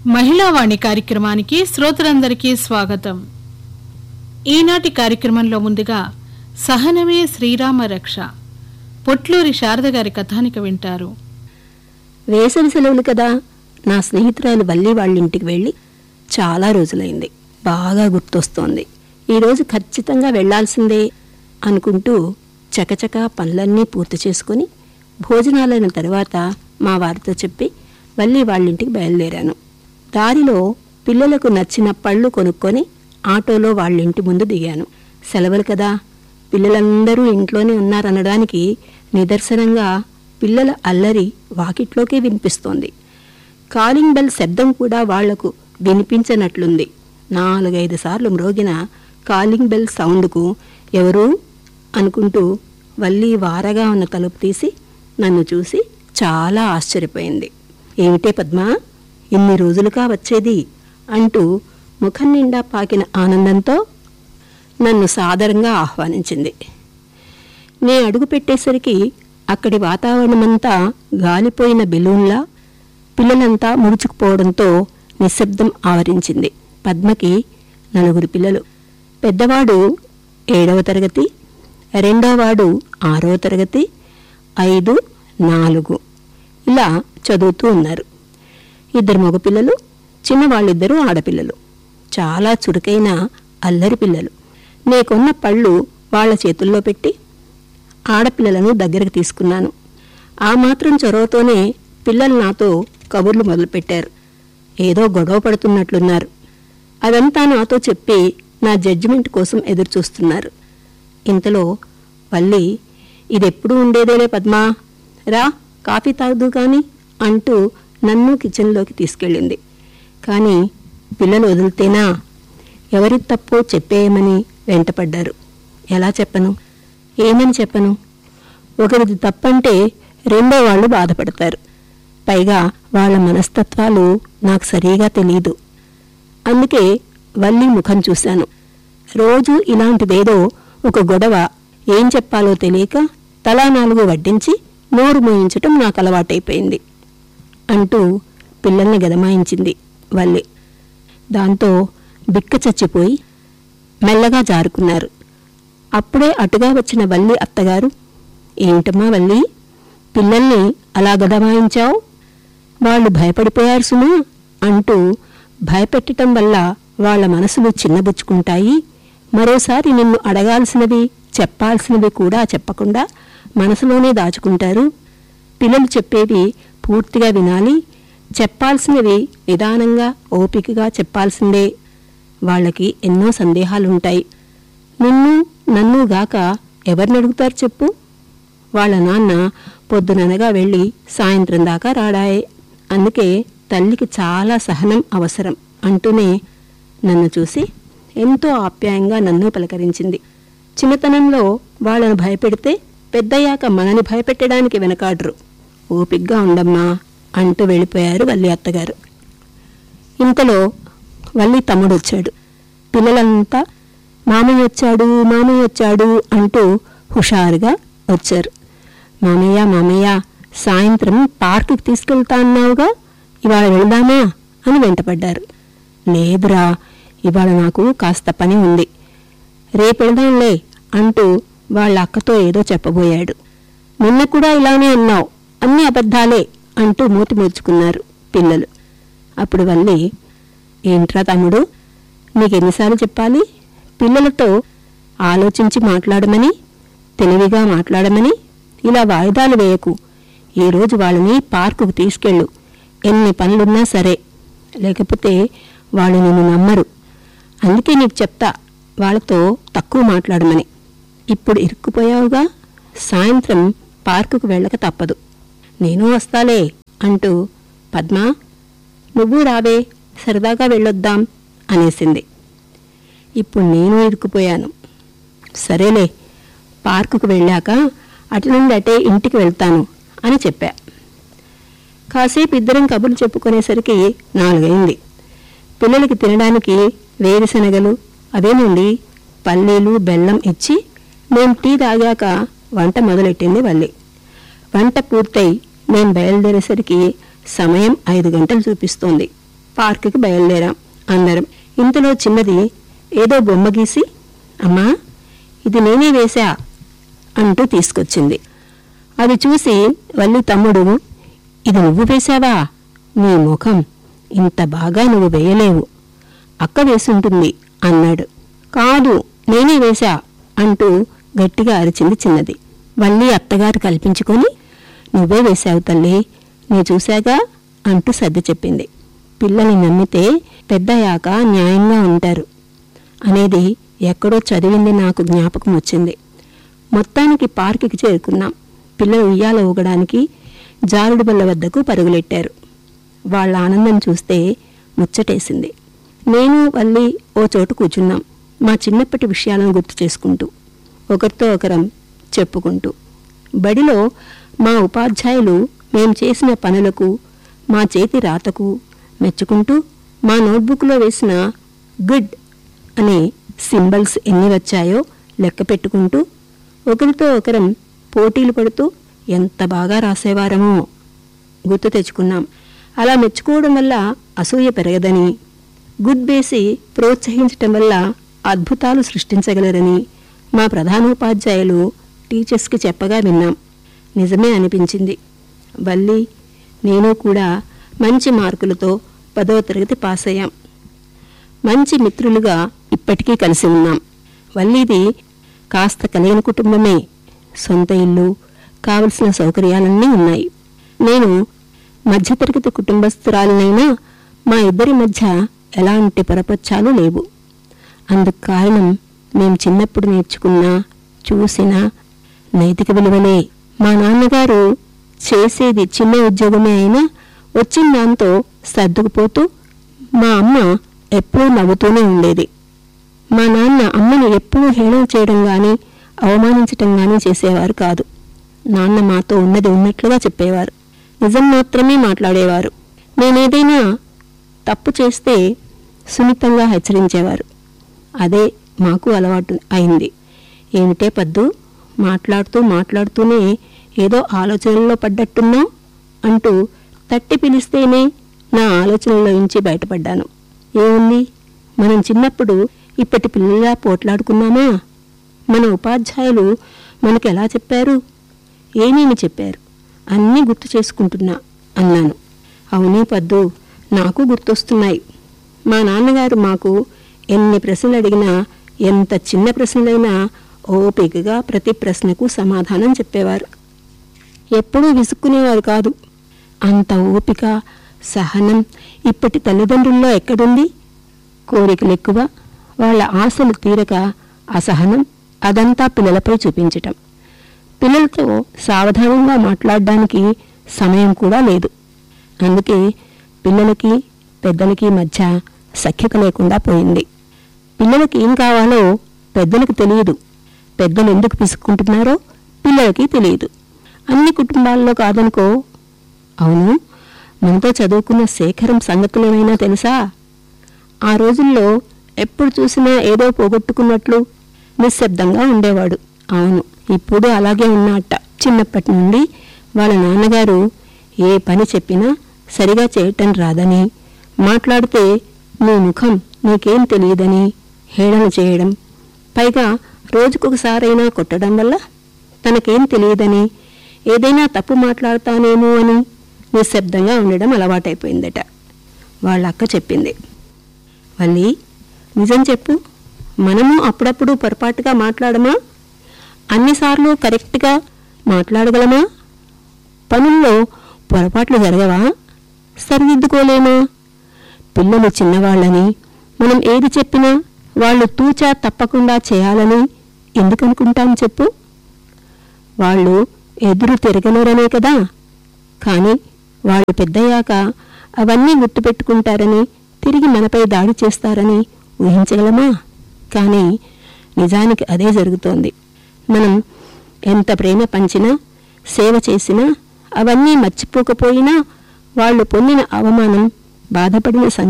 మహిళావాణి కార్యక్రమానికి శ్రోతలందరికీ స్వాగతం ఈనాటి కార్యక్రమంలో ముందుగా సహనమే శ్రీరామ రక్ష పొట్లూరి శారద గారి కథానిక వింటారు వేసవి సెలవులు కదా నా స్నేహితురాలు వల్లి వాళ్ళ ఇంటికి వెళ్ళి చాలా రోజులైంది బాగా గుర్తొస్తోంది ఈరోజు ఖచ్చితంగా వెళ్ళాల్సిందే అనుకుంటూ చకచకా పనులన్నీ పూర్తి చేసుకుని భోజనాలైన తర్వాత మా వారితో చెప్పి వల్లి వాళ్ళింటికి బయలుదేరాను దారిలో పిల్లలకు నచ్చిన పళ్ళు కొనుక్కొని ఆటోలో వాళ్ళ ఇంటి ముందు దిగాను సెలవులు కదా పిల్లలందరూ ఇంట్లోనే ఉన్నారనడానికి నిదర్శనంగా పిల్లల అల్లరి వాకిట్లోకే వినిపిస్తోంది కాలింగ్ బెల్ శబ్దం కూడా వాళ్లకు వినిపించనట్లుంది నాలుగైదు సార్లు మ్రోగిన కాలింగ్ బెల్ సౌండ్కు ఎవరు అనుకుంటూ వల్లి వారగా ఉన్న తలుపు తీసి నన్ను చూసి చాలా ఆశ్చర్యపోయింది ఏమిటే పద్మా ఇన్ని రోజులుగా వచ్చేది అంటూ ముఖం నిండా పాకిన ఆనందంతో నన్ను సాదరంగా ఆహ్వానించింది నే అడుగు పెట్టేసరికి అక్కడి వాతావరణమంతా గాలిపోయిన బెలూన్లా పిల్లలంతా ముడుచుకుపోవడంతో నిశ్శబ్దం ఆవరించింది పద్మకి నలుగురు పిల్లలు పెద్దవాడు ఏడవ తరగతి రెండోవాడు ఆరవ తరగతి ఐదు నాలుగు ఇలా చదువుతూ ఉన్నారు ఇద్దరు మగపిల్లలు చిన్నవాళ్ళిద్దరూ ఆడపిల్లలు చాలా చురుకైన అల్లరి పిల్లలు నేకొన్న పళ్ళు వాళ్ళ చేతుల్లో పెట్టి ఆడపిల్లలను దగ్గరకు తీసుకున్నాను ఆ మాత్రం చొరవతోనే పిల్లలు నాతో కబుర్లు మొదలుపెట్టారు ఏదో గొడవ పడుతున్నట్లున్నారు అదంతా నాతో చెప్పి నా జడ్జిమెంట్ కోసం ఎదురు చూస్తున్నారు ఇంతలో వల్లి ఇదెప్పుడు ఉండేదేలే పద్మా రా కాఫీ తాగుదు కానీ అంటూ నన్ను కిచెన్లోకి తీసుకెళ్ళింది కానీ పిల్లలు వదిలితేనా ఎవరి తప్పో చెప్పేయమని వెంటపడ్డారు ఎలా చెప్పను ఏమని చెప్పను ఒకరిది తప్పంటే రెండో వాళ్ళు బాధపడతారు పైగా వాళ్ళ మనస్తత్వాలు నాకు సరిగా తెలియదు అందుకే వల్లి ముఖం చూశాను రోజు ఇలాంటిదేదో ఒక గొడవ ఏం చెప్పాలో తెలియక తలా నాలుగు వడ్డించి నోరు మోయించటం నాకు అలవాటైపోయింది అంటూ పిల్లల్ని గదమాయించింది వల్లి దాంతో బిక్క చచ్చిపోయి మెల్లగా జారుకున్నారు అప్పుడే అటుగా వచ్చిన వల్లి అత్తగారు ఏమిటమ్మా వల్లి పిల్లల్ని అలా గదమాయించావు వాళ్ళు భయపడిపోయారు సుమా అంటూ భయపెట్టటం వల్ల వాళ్ళ మనసులు చిన్నబుచ్చుకుంటాయి మరోసారి నిన్ను అడగాల్సినవి చెప్పాల్సినవి కూడా చెప్పకుండా మనసులోనే దాచుకుంటారు పిల్లలు చెప్పేవి పూర్తిగా వినాలి చెప్పాల్సినవి నిదానంగా ఓపికగా చెప్పాల్సిందే వాళ్ళకి ఎన్నో సందేహాలుంటాయి నిన్ను నన్ను గాక ఎవరిని అడుగుతారు చెప్పు వాళ్ళ నాన్న పొద్దుననగా వెళ్ళి సాయంత్రం దాకా రాడాయే అందుకే తల్లికి చాలా సహనం అవసరం అంటూనే నన్ను చూసి ఎంతో ఆప్యాయంగా నన్ను పలకరించింది చిన్నతనంలో వాళ్ళను భయపెడితే పెద్దయ్యాక మనని భయపెట్టడానికి వెనకాడరు ఓపిగ్గా ఉండమ్మా అంటూ వెళ్ళిపోయారు వల్లి అత్తగారు ఇంతలో వల్లి తమ్ముడు వచ్చాడు పిల్లలంతా మామయ్య వచ్చాడు మామయ్య వచ్చాడు అంటూ హుషారుగా వచ్చారు మామయ్య మామయ్య సాయంత్రం పార్కుకి తీసుకెళ్తా అన్నావుగా ఇవాళ వెళ్దామా అని వెంటపడ్డారు లేదురా ఇవాళ నాకు కాస్త పని ఉంది రేపు వెళ్దాంలే అంటూ వాళ్ళ అక్కతో ఏదో చెప్పబోయాడు నిన్న కూడా ఇలానే అన్నావు అన్ని అబద్ధాలే అంటూ మూతి ముడుచుకున్నారు పిల్లలు అప్పుడు వల్లి ఏంట్రా తమ్ముడు నీకెన్నిసార్లు చెప్పాలి పిల్లలతో ఆలోచించి మాట్లాడమని తెలివిగా మాట్లాడమని ఇలా వాయిదాలు వేయకు ఈ రోజు వాళ్ళని పార్కుకు తీసుకెళ్ళు ఎన్ని పనులున్నా సరే లేకపోతే వాళ్ళు నిన్ను నమ్మరు అందుకే నీకు చెప్తా వాళ్ళతో తక్కువ మాట్లాడమని ఇప్పుడు ఇరుక్కుపోయావుగా సాయంత్రం పార్కుకు వెళ్ళక తప్పదు నేను వస్తాలే అంటూ పద్మ నువ్వు రావే సరదాగా వెళ్ళొద్దాం అనేసింది ఇప్పుడు నేను ఇరుక్కుపోయాను సరేలే పార్కుకు వెళ్ళాక అటు నుండి అటే ఇంటికి వెళ్తాను అని చెప్పా కాసేపు ఇద్దరం కబుర్లు చెప్పుకునేసరికి నాలుగైంది పిల్లలకి తినడానికి వేరుశనగలు అవేనండి పల్లీలు బెల్లం ఇచ్చి మేం టీ తాగాక వంట మొదలెట్టింది వల్లి వంట పూర్తయి మేం బయలుదేరేసరికి సమయం ఐదు గంటలు చూపిస్తోంది పార్కుకి బయలుదేరాం అందరం ఇంతలో చిన్నది ఏదో బొమ్మ గీసి అమ్మా ఇది నేనే వేశా అంటూ తీసుకొచ్చింది అది చూసి వల్లి తమ్ముడు ఇది నువ్వు వేశావా నీ ముఖం ఇంత బాగా నువ్వు వేయలేవు అక్క వేసుంటుంది అన్నాడు కాదు నేనే వేశా అంటూ గట్టిగా అరిచింది చిన్నది వల్లి అత్తగారు కల్పించుకొని నువ్వే వేశావు తల్లి నీ చూశాగా అంటూ సర్ది చెప్పింది పిల్లల్ని నమ్మితే పెద్దయ్యాక న్యాయంగా ఉంటారు అనేది ఎక్కడో చదివింది నాకు జ్ఞాపకం వచ్చింది మొత్తానికి పార్కుకి చేరుకున్నాం పిల్లలు ఉయ్యాల ఊగడానికి జారుడు బల్ల వద్దకు పరుగులెట్టారు వాళ్ళ ఆనందం చూస్తే ముచ్చటేసింది నేను వల్లి ఓ చోటు కూర్చున్నాం మా చిన్నప్పటి విషయాలను గుర్తు చేసుకుంటూ ఒకరితో ఒకరం చెప్పుకుంటూ బడిలో మా ఉపాధ్యాయులు మేం చేసిన పనులకు మా చేతి రాతకు మెచ్చుకుంటూ మా నోట్బుక్లో వేసిన గుడ్ అనే సింబల్స్ ఎన్ని వచ్చాయో లెక్క పెట్టుకుంటూ ఒకరితో ఒకరం పోటీలు పడుతూ ఎంత బాగా రాసేవారమో గుర్తు తెచ్చుకున్నాం అలా మెచ్చుకోవడం వల్ల అసూయ పెరగదని గుడ్ వేసి ప్రోత్సహించటం వల్ల అద్భుతాలు సృష్టించగలరని మా ప్రధానోపాధ్యాయులు టీచర్స్కి చెప్పగా విన్నాం నిజమే అనిపించింది వల్లి నేను కూడా మంచి మార్కులతో పదవ తరగతి పాస్ అయ్యాం మంచి మిత్రులుగా ఇప్పటికీ కలిసి ఉన్నాం వల్లిది కాస్త కలిగిన కుటుంబమే సొంత ఇల్లు కావలసిన సౌకర్యాలన్నీ ఉన్నాయి నేను మధ్యతరగతి కుటుంబస్తురాలనైనా మా ఇద్దరి మధ్య ఎలాంటి పరపచ్చాలు లేవు అందుకు కారణం మేం చిన్నప్పుడు నేర్చుకున్న చూసిన నైతిక విలువలే మా నాన్నగారు చేసేది చిన్న ఉద్యోగమే అయినా వచ్చిన దాంతో సర్దుకుపోతూ మా అమ్మ ఎప్పుడూ నవ్వుతూనే ఉండేది మా నాన్న అమ్మను ఎప్పుడూ హేళన చేయడం గాని అవమానించటం గాని చేసేవారు కాదు నాన్న మాతో ఉన్నది ఉన్నట్లుగా చెప్పేవారు నిజం మాత్రమే మాట్లాడేవారు నేనేదైనా తప్పు చేస్తే సున్నితంగా హెచ్చరించేవారు అదే మాకు అలవాటు అయింది ఏమిటే పద్దు మాట్లాడుతూ మాట్లాడుతూనే ఏదో ఆలోచనల్లో పడ్డట్టున్నావు అంటూ తట్టి పిలిస్తేనే నా ఆలోచనల్లో నుంచి బయటపడ్డాను ఏముంది మనం చిన్నప్పుడు ఇప్పటి పిల్లలా పోట్లాడుకున్నామా మన ఉపాధ్యాయులు మనకు ఎలా చెప్పారు ఏమేమి చెప్పారు అన్నీ గుర్తు చేసుకుంటున్నా అన్నాను అవునే పద్దు నాకు గుర్తొస్తున్నాయి మా నాన్నగారు మాకు ఎన్ని ప్రశ్నలు అడిగినా ఎంత చిన్న ప్రశ్నలైనా ఓపికగా ప్రతి ప్రశ్నకు సమాధానం చెప్పేవారు ఎప్పుడూ విసుక్కునేవారు కాదు అంత ఓపిక సహనం ఇప్పటి తల్లిదండ్రుల్లో ఎక్కడుంది కోరికలు ఎక్కువ వాళ్ళ ఆశలు తీరక అసహనం అదంతా పిల్లలపై చూపించటం పిల్లలతో సావధానంగా మాట్లాడడానికి సమయం కూడా లేదు అందుకే పిల్లలకి పెద్దలకి మధ్య సఖ్యత లేకుండా పోయింది పిల్లలకి ఏం కావాలో పెద్దలకు తెలియదు పెద్దలు ఎందుకు పిసుక్కుంటున్నారో పిల్లలకి తెలియదు అన్ని కుటుంబాల్లో కాదనుకో అవును మనతో చదువుకున్న శేఖరం సంగతులేమైనా తెలుసా ఆ రోజుల్లో ఎప్పుడు చూసినా ఏదో పోగొట్టుకున్నట్లు నిశ్శబ్దంగా ఉండేవాడు అవును ఇప్పుడు అలాగే ఉన్నట్ట చిన్నప్పటి నుండి వాళ్ళ నాన్నగారు ఏ పని చెప్పినా సరిగా చేయటం రాదని మాట్లాడితే నీ ముఖం నీకేం తెలియదని హేళన చేయడం పైగా రోజుకొకసారైనా కొట్టడం వల్ల తనకేం తెలియదని ఏదైనా తప్పు మాట్లాడతానేమో అని నిశ్శబ్దంగా ఉండడం అలవాటైపోయిందట వాళ్ళ అక్క చెప్పింది వల్లి నిజం చెప్పు మనము అప్పుడప్పుడు పొరపాటుగా మాట్లాడమా అన్నిసార్లు కరెక్ట్గా మాట్లాడగలమా పనుల్లో పొరపాట్లు జరగవా సరిదిద్దుకోలేమా పిల్లలు చిన్నవాళ్ళని మనం ఏది చెప్పినా వాళ్ళు తూచా తప్పకుండా చేయాలని ఎందుకనుకుంటాం చెప్పు వాళ్ళు ఎదురు తిరగలేరనే కదా కానీ వాళ్ళు పెద్దయ్యాక అవన్నీ గుర్తుపెట్టుకుంటారని తిరిగి మనపై దాడి చేస్తారని ఊహించగలమా కానీ నిజానికి అదే జరుగుతోంది మనం ఎంత ప్రేమ పంచినా సేవ చేసినా అవన్నీ మర్చిపోకపోయినా వాళ్ళు పొందిన అవమానం బాధపడిన సంగతి